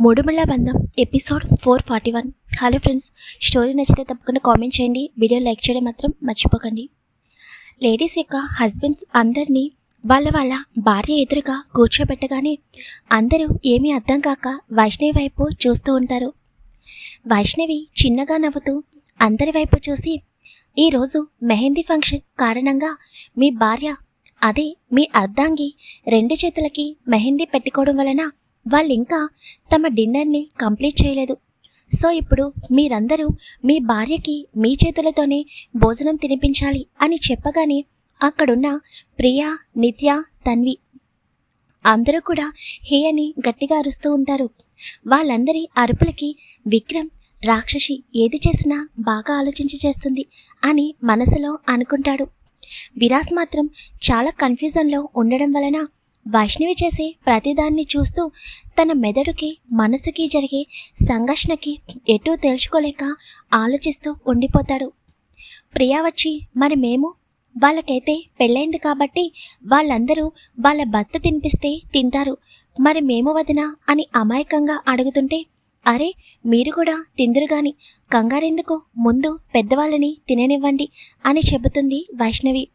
మూడుముళ్ళ బంధం episode four forty one hello friends story నచ్చితే తప్పకుండా కామెంట్ చేయండి వీడియో లైక్ చేయడం మాత్రం మర్చిపోకండి లేడీస్ యొక్క హస్బెండ్స్ అందరినీ వాళ్ళ వాళ్ళ భార్య ఎదురుగా కూర్చోబెట్టగానే అందరూ ఏమీ అర్థం కాక వైష్ణవి వైపు చూస్తూ ఉంటారు వైష్ణవి చిన్నగా నవ్వుతూ అందరి వైపు చూసి ఈరోజు మెహందీ ఫంక్షన్ కారణంగా మీ భార్య అదే మీ అర్ధాంగి రెండు చేతులకి మెహందీ పెట్టుకోవడం వలన వాళ్ళు ఇంకా తమ డిన్నర్ని కంప్లీట్ చేయలేదు సో ఇప్పుడు మీరందరూ మీ భార్యకి మీ చేతులతోనే భోజనం తినిపించాలి అని చెప్పగానే అక్కడున్న ప్రియా నిత్య తన్వి అందరూ కూడా హే అని గట్టిగా అరుస్తూ ఉంటారు వాళ్ళందరి అరుపులకి విక్రమ్ రాక్షసి ఏది చేసినా బాగా ఆలోచించి చేస్తుంది అని మనసులో అనుకుంటాడు విరాస్ మాత్రం చాలా కన్ఫ్యూజన్లో ఉండడం వలన వైష్ణవి చేసే ప్రతిదాన్ని చూస్తూ తన మెదడుకి మనసుకి జరిగే సంఘర్షణకి ఎటూ తేల్చుకోలేక ఆలోచిస్తూ ఉండిపోతాడు ప్రియా వచ్చి మరి మేము వాళ్ళకైతే పెళ్ళైంది కాబట్టి వాళ్ళందరూ వాళ్ళ భర్త తినిపిస్తే తింటారు మరి మేము వదినా అని అమాయకంగా అడుగుతుంటే అరే మీరు కూడా తిందురు గాని కంగారెందుకు ముందు పెద్దవాళ్ళని తిననివ్వండి అని చెబుతుంది వైష్ణవి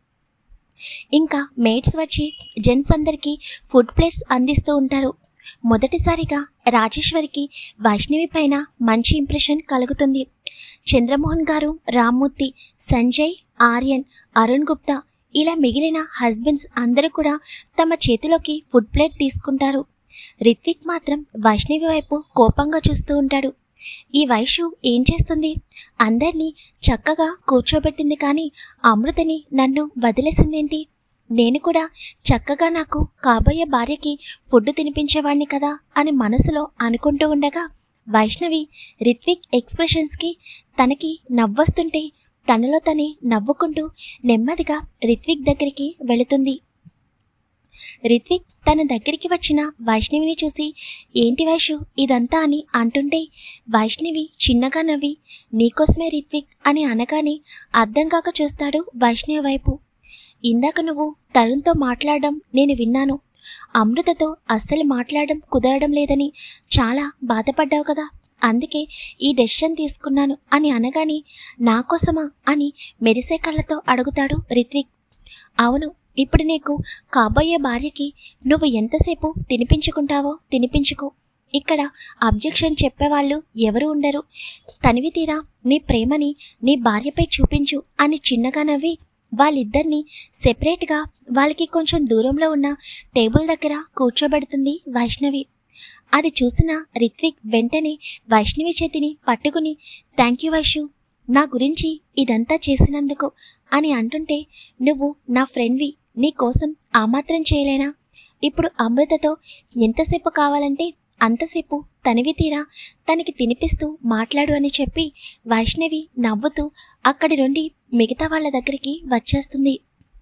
ఇంకా మేట్స్ వచ్చి జెంట్స్ అందరికీ ఫుడ్ ప్లేట్స్ అందిస్తూ ఉంటారు మొదటిసారిగా రాజేశ్వరికి వైష్ణవి పైన మంచి ఇంప్రెషన్ కలుగుతుంది చంద్రమోహన్ గారు రామ్మూర్తి సంజయ్ ఆర్యన్ అరుణ్ గుప్తా ఇలా మిగిలిన హస్బెండ్స్ అందరూ కూడా తమ చేతిలోకి ఫుడ్ ప్లేట్ తీసుకుంటారు రిత్విక్ మాత్రం వైష్ణవి వైపు కోపంగా చూస్తూ ఉంటాడు ఈ వైషు ఏం చేస్తుంది అందరినీ చక్కగా కూర్చోబెట్టింది కానీ అమృతని నన్ను వదిలేసిందేంటి నేను కూడా చక్కగా నాకు కాబోయే భార్యకి ఫుడ్ తినిపించేవాడిని కదా అని మనసులో అనుకుంటూ ఉండగా వైష్ణవి రిత్విక్ ఎక్స్ప్రెషన్స్కి తనకి నవ్వొస్తుంటే తనలో తనే నవ్వుకుంటూ నెమ్మదిగా రిత్విక్ దగ్గరికి వెళుతుంది రిత్విక్ తన దగ్గరికి వచ్చిన వైష్ణవిని చూసి ఏంటి వైషు ఇదంతా అని అంటుంటే వైష్ణవి చిన్నగా నవ్వి నీకోసమే రిత్విక్ అని అనగానే అర్థం కాక చూస్తాడు వైష్ణవి వైపు ఇందాక నువ్వు తరుణ్తో మాట్లాడడం నేను విన్నాను అమృతతో అస్సలు మాట్లాడడం కుదరడం లేదని చాలా బాధపడ్డావు కదా అందుకే ఈ డెసిషన్ తీసుకున్నాను అని అనగానే నా కోసమా అని మెరిసే కళ్ళతో అడుగుతాడు రిత్విక్ అవును ఇప్పుడు నీకు కాబోయే భార్యకి నువ్వు ఎంతసేపు తినిపించుకుంటావో తినిపించుకో ఇక్కడ అబ్జెక్షన్ చెప్పేవాళ్ళు ఎవరు ఉండరు తనివి తీరా నీ ప్రేమని నీ భార్యపై చూపించు అని చిన్నగా నవ్వి వాళ్ళిద్దరినీ సెపరేట్గా వాళ్ళకి కొంచెం దూరంలో ఉన్న టేబుల్ దగ్గర కూర్చోబెడుతుంది వైష్ణవి అది చూసిన రిత్విక్ వెంటనే వైష్ణవి చేతిని పట్టుకుని థ్యాంక్ యూ వైషు నా గురించి ఇదంతా చేసినందుకు అని అంటుంటే నువ్వు నా ఫ్రెండ్వి నీ కోసం ఆ మాత్రం చేయలేనా ఇప్పుడు అమృతతో ఎంతసేపు కావాలంటే అంతసేపు తనివి తీరా తనకి తినిపిస్తూ మాట్లాడు అని చెప్పి వైష్ణవి నవ్వుతూ అక్కడి నుండి మిగతా వాళ్ళ దగ్గరికి వచ్చేస్తుంది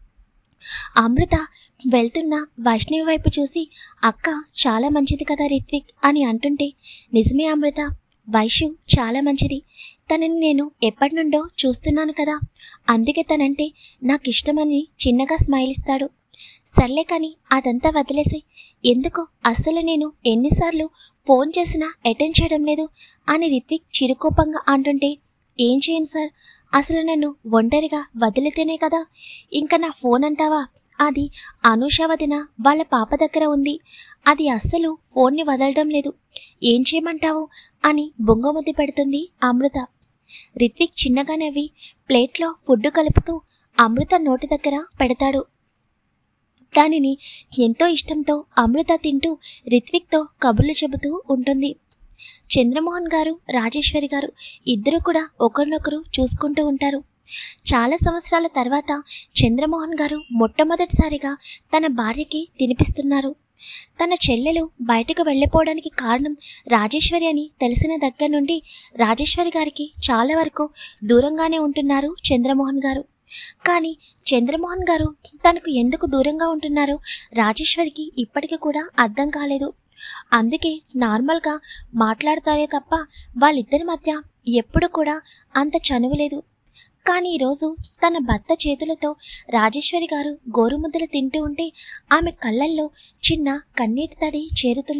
అమృత వెళ్తున్న వైష్ణవి వైపు చూసి అక్క చాలా మంచిది కదా రిత్విక్ అని అంటుంటే నిజమే అమృత వైషు చాలా మంచిది తనని నేను ఎప్పటి నుండో చూస్తున్నాను కదా అందుకే తనంటే నాకు ఇష్టమని చిన్నగా స్మైల్ ఇస్తాడు సర్లే కానీ అదంతా వదిలేసి ఎందుకు అస్సలు నేను ఎన్నిసార్లు ఫోన్ చేసినా అటెండ్ చేయడం లేదు అని రిత్విక్ చిరుకోపంగా అంటుంటే ఏం చేయను సార్ అసలు నన్ను ఒంటరిగా వదిలితేనే కదా ఇంకా నా ఫోన్ అంటావా అది అనూష వదిన వాళ్ళ పాప దగ్గర ఉంది అది అస్సలు ఫోన్ని వదలడం లేదు ఏం చేయమంటావు అని బొంగముద్ది పెడుతుంది అమృత రిత్విక్ చిన్నగా నవ్వి ప్లేట్లో ఫుడ్ కలుపుతూ అమృత నోటి దగ్గర పెడతాడు దానిని ఎంతో ఇష్టంతో అమృత తింటూ రిత్విక్తో కబుర్లు చెబుతూ ఉంటుంది చంద్రమోహన్ గారు రాజేశ్వరి గారు ఇద్దరు కూడా ఒకరినొకరు చూసుకుంటూ ఉంటారు చాలా సంవత్సరాల తర్వాత చంద్రమోహన్ గారు మొట్టమొదటిసారిగా తన భార్యకి తినిపిస్తున్నారు తన చెల్లెలు బయటకు వెళ్ళిపోవడానికి కారణం రాజేశ్వరి అని తెలిసిన దగ్గర నుండి రాజేశ్వరి గారికి చాలా వరకు దూరంగానే ఉంటున్నారు చంద్రమోహన్ గారు కానీ చంద్రమోహన్ గారు తనకు ఎందుకు దూరంగా ఉంటున్నారో రాజేశ్వరికి ఇప్పటికీ కూడా అర్థం కాలేదు అందుకే నార్మల్గా మాట్లాడతారే తప్ప వాళ్ళిద్దరి మధ్య ఎప్పుడు కూడా అంత చనువు లేదు కానీ ఈరోజు తన భర్త చేతులతో రాజేశ్వరి గారు గోరుముద్దలు తింటూ ఉంటే ఆమె కళ్ళల్లో చిన్న కన్నీటి తడి చేరుతుంది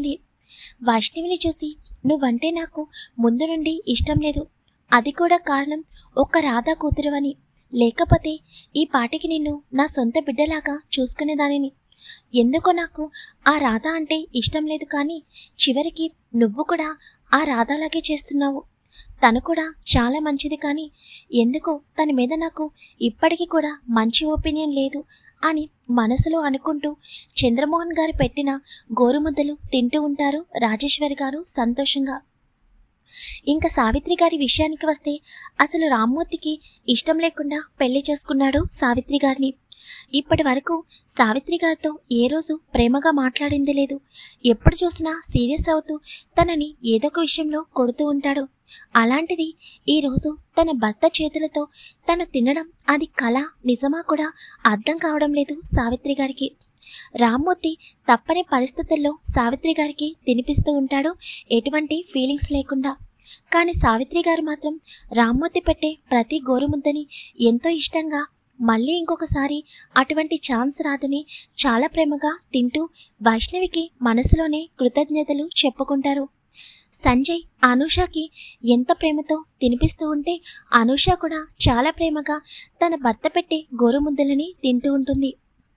వైష్ణవిని చూసి నువ్వంటే నాకు ముందు నుండి ఇష్టం లేదు అది కూడా కారణం ఒక్క రాధా కూతురువని లేకపోతే ఈ పాటికి నిన్ను నా సొంత బిడ్డలాగా చూసుకునేదానిని ఎందుకో నాకు ఆ రాధ అంటే ఇష్టం లేదు కానీ చివరికి నువ్వు కూడా ఆ రాధాలాగే చేస్తున్నావు తను కూడా చాలా మంచిది కానీ ఎందుకో తన మీద నాకు ఇప్పటికీ కూడా మంచి ఒపీనియన్ లేదు అని మనసులో అనుకుంటూ చంద్రమోహన్ గారు పెట్టిన గోరుముద్దలు తింటూ ఉంటారు రాజేశ్వరి గారు సంతోషంగా ఇంకా సావిత్రి గారి విషయానికి వస్తే అసలు రామ్మూర్తికి ఇష్టం లేకుండా పెళ్లి చేసుకున్నాడు సావిత్రి గారిని ఇప్పటి వరకు సావిత్రి గారితో ఏ రోజు ప్రేమగా మాట్లాడింది లేదు ఎప్పుడు చూసినా సీరియస్ అవుతూ తనని ఏదో ఒక విషయంలో కొడుతూ ఉంటాడు అలాంటిది ఈరోజు తన భర్త చేతులతో తను తినడం అది కళ నిజమా కూడా అర్థం కావడం లేదు సావిత్రి గారికి రామ్మూర్తి తప్పని పరిస్థితుల్లో సావిత్రి గారికి తినిపిస్తూ ఉంటాడు ఎటువంటి ఫీలింగ్స్ లేకుండా కానీ సావిత్రి గారు మాత్రం రామ్మూర్తి పెట్టే ప్రతి గోరుముద్దని ఎంతో ఇష్టంగా మళ్ళీ ఇంకొకసారి అటువంటి ఛాన్స్ రాదని చాలా ప్రేమగా తింటూ వైష్ణవికి మనసులోనే కృతజ్ఞతలు చెప్పుకుంటారు సంజయ్ అనూషకి ఎంత ప్రేమతో తినిపిస్తూ ఉంటే అనూష కూడా చాలా ప్రేమగా తన భర్త పెట్టే గోరుముద్దలని తింటూ ఉంటుంది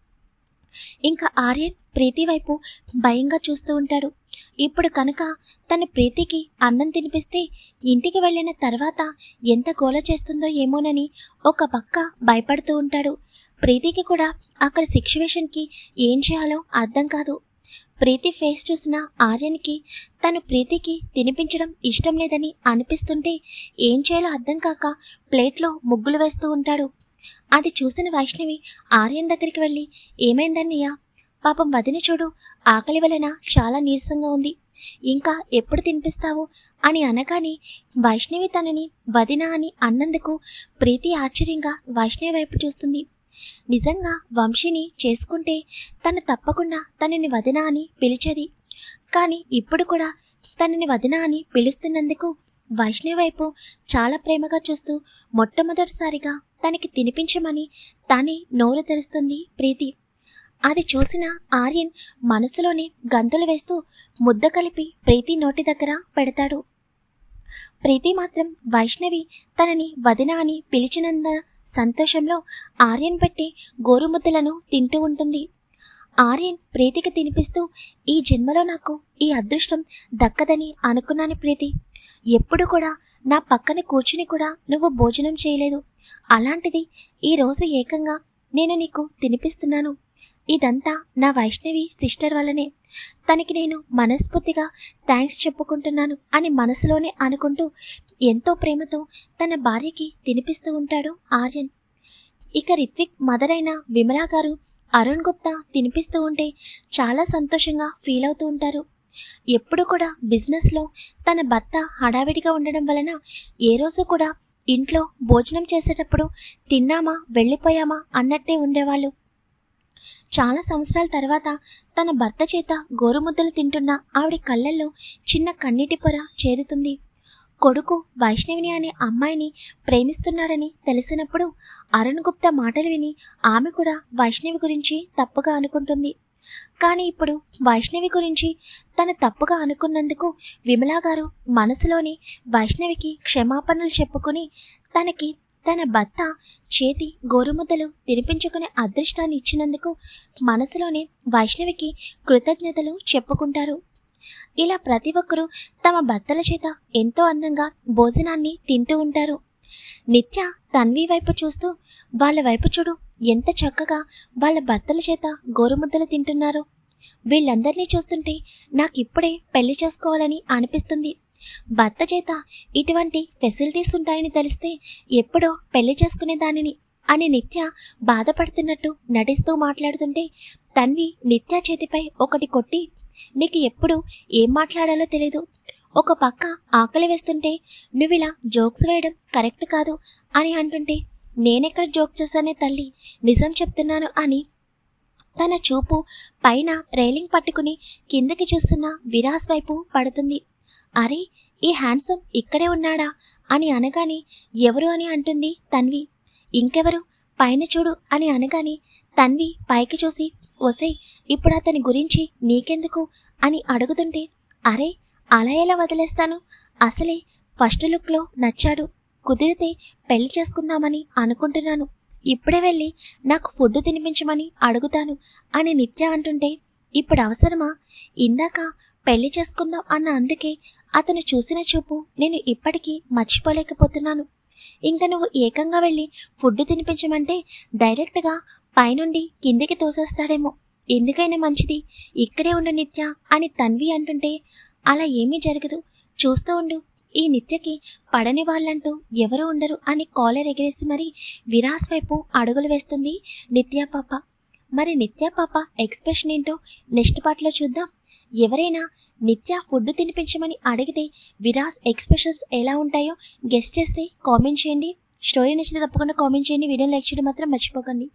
ఇంకా ఆర్యన్ ప్రీతి వైపు భయంగా చూస్తూ ఉంటాడు ఇప్పుడు కనుక తన ప్రీతికి అన్నం తినిపిస్తే ఇంటికి వెళ్ళిన తర్వాత ఎంత గోల చేస్తుందో ఏమోనని ఒక పక్క భయపడుతూ ఉంటాడు ప్రీతికి కూడా అక్కడ సిచ్యువేషన్కి ఏం చేయాలో అర్థం కాదు ప్రీతి ఫేస్ చూసిన ఆర్యన్కి తను ప్రీతికి తినిపించడం ఇష్టం లేదని అనిపిస్తుంటే ఏం చేయాలో అర్థం కాక ప్లేట్లో ముగ్గులు వేస్తూ ఉంటాడు అది చూసిన వైష్ణవి ఆర్యన్ దగ్గరికి వెళ్ళి ఏమైందన్నయ్య పాపం వదిన చూడు ఆకలి వలన చాలా నీరసంగా ఉంది ఇంకా ఎప్పుడు తినిపిస్తావు అని అనగానే వైష్ణవి తనని వదిన అని అన్నందుకు ప్రీతి ఆశ్చర్యంగా వైష్ణవి వైపు చూస్తుంది నిజంగా వంశీని చేసుకుంటే తను తప్పకుండా తనని వదిన అని పిలిచేది కానీ ఇప్పుడు కూడా తనని వదిన అని పిలుస్తున్నందుకు వైష్ణవి వైపు చాలా ప్రేమగా చూస్తూ మొట్టమొదటిసారిగా తనకి తినిపించమని తానే నోరు తెరుస్తుంది ప్రీతి అది చూసిన ఆర్యన్ మనసులోనే గంతులు వేస్తూ ముద్ద కలిపి ప్రీతి నోటి దగ్గర పెడతాడు ప్రీతి మాత్రం వైష్ణవి తనని వదిన అని పిలిచినంత సంతోషంలో ఆర్యన్ పెట్టి గోరుముద్దలను తింటూ ఉంటుంది ఆర్యన్ ప్రీతికి తినిపిస్తూ ఈ జన్మలో నాకు ఈ అదృష్టం దక్కదని అనుకున్నాను ప్రీతి ఎప్పుడు కూడా నా పక్కన కూర్చుని కూడా నువ్వు భోజనం చేయలేదు అలాంటిది ఈరోజు ఏకంగా నేను నీకు తినిపిస్తున్నాను ఇదంతా నా వైష్ణవి సిస్టర్ వల్లనే తనకి నేను మనస్ఫూర్తిగా థ్యాంక్స్ చెప్పుకుంటున్నాను అని మనసులోనే అనుకుంటూ ఎంతో ప్రేమతో తన భార్యకి తినిపిస్తూ ఉంటాడు ఆర్యన్ ఇక రిత్విక్ మదర్ అయిన విమలా గారు అరుణ్ గుప్తా తినిపిస్తూ ఉంటే చాలా సంతోషంగా ఫీల్ అవుతూ ఉంటారు ఎప్పుడు కూడా బిజినెస్లో తన భర్త హడావిడిగా ఉండడం వలన ఏ రోజు కూడా ఇంట్లో భోజనం చేసేటప్పుడు తిన్నామా వెళ్ళిపోయామా అన్నట్టే ఉండేవాళ్ళు చాలా సంవత్సరాల తర్వాత తన భర్త చేత గోరుముద్దలు తింటున్న ఆవిడ కళ్ళల్లో చిన్న కన్నీటి పొర చేరుతుంది కొడుకు వైష్ణవిని అనే అమ్మాయిని ప్రేమిస్తున్నాడని తెలిసినప్పుడు అరుణ్ గుప్తా మాటలు విని ఆమె కూడా వైష్ణవి గురించి తప్పుగా అనుకుంటుంది కానీ ఇప్పుడు వైష్ణవి గురించి తను తప్పుగా అనుకున్నందుకు విమలా గారు మనసులోని వైష్ణవికి క్షమాపణలు చెప్పుకొని తనకి తన భర్త చేతి గోరుముద్దలు తినిపించుకునే అదృష్టాన్ని ఇచ్చినందుకు మనసులోనే వైష్ణవికి కృతజ్ఞతలు చెప్పుకుంటారు ఇలా ప్రతి ఒక్కరూ తమ భర్తల చేత ఎంతో అందంగా భోజనాన్ని తింటూ ఉంటారు నిత్య తన్వి వైపు చూస్తూ వాళ్ళ వైపు చూడు ఎంత చక్కగా వాళ్ళ భర్తల చేత గోరుముద్దలు తింటున్నారు వీళ్ళందరినీ చూస్తుంటే నాకు ఇప్పుడే పెళ్లి చేసుకోవాలని అనిపిస్తుంది భర్త చేత ఇటువంటి ఫెసిలిటీస్ ఉంటాయని తెలిస్తే ఎప్పుడో పెళ్లి చేసుకునే దానిని అని నిత్య బాధపడుతున్నట్టు నటిస్తూ మాట్లాడుతుంటే తన్వి నిత్య చేతిపై ఒకటి కొట్టి నీకు ఎప్పుడు ఏం మాట్లాడాలో తెలీదు ఒక పక్క ఆకలి వేస్తుంటే నువ్వు ఇలా జోక్స్ వేయడం కరెక్ట్ కాదు అని అంటుంటే నేనెక్కడ జోక్ చేశానే తల్లి నిజం చెప్తున్నాను అని తన చూపు పైన రైలింగ్ పట్టుకుని కిందకి చూస్తున్న విరాస్ వైపు పడుతుంది అరే ఈ హ్యాండ్సమ్ ఇక్కడే ఉన్నాడా అని అనగానే ఎవరు అని అంటుంది తన్వి ఇంకెవరు పైన చూడు అని అనగానే తన్వి పైకి చూసి ఒసై ఇప్పుడు అతని గురించి నీకెందుకు అని అడుగుతుంటే అరే అలా ఎలా వదిలేస్తాను అసలే ఫస్ట్ లుక్లో నచ్చాడు కుదిరితే పెళ్లి చేసుకుందామని అనుకుంటున్నాను ఇప్పుడే వెళ్ళి నాకు ఫుడ్ తినిపించమని అడుగుతాను అని నిత్య అంటుంటే ఇప్పుడు అవసరమా ఇందాక పెళ్లి చేసుకుందాం అన్న అందుకే అతను చూసిన చూపు నేను ఇప్పటికీ మర్చిపోలేకపోతున్నాను ఇంకా నువ్వు ఏకంగా వెళ్ళి ఫుడ్ తినిపించమంటే డైరెక్ట్గా పైనుండి కిందికి తోసేస్తాడేమో ఎందుకైనా మంచిది ఇక్కడే ఉండు నిత్య అని తన్వి అంటుంటే అలా ఏమీ జరగదు చూస్తూ ఉండు ఈ నిత్యకి పడని వాళ్ళంటూ ఎవరు ఉండరు అని కాలర్ ఎగిరేసి మరి విరాస్ వైపు అడుగులు వేస్తుంది నిత్య పాప మరి నిత్య పాప ఎక్స్ప్రెషన్ ఏంటో నెక్స్ట్ పార్ట్లో చూద్దాం ఎవరైనా నిత్య ఫుడ్ తినిపించమని అడిగితే విరాస్ ఎక్స్ప్రెషన్స్ ఎలా ఉంటాయో గెస్ట్ చేస్తే కామెంట్ చేయండి స్టోరీ నచ్చితే తప్పకుండా కామెంట్ చేయండి వీడియో లైక్ చేయడం మాత్రం మర్చిపోకండి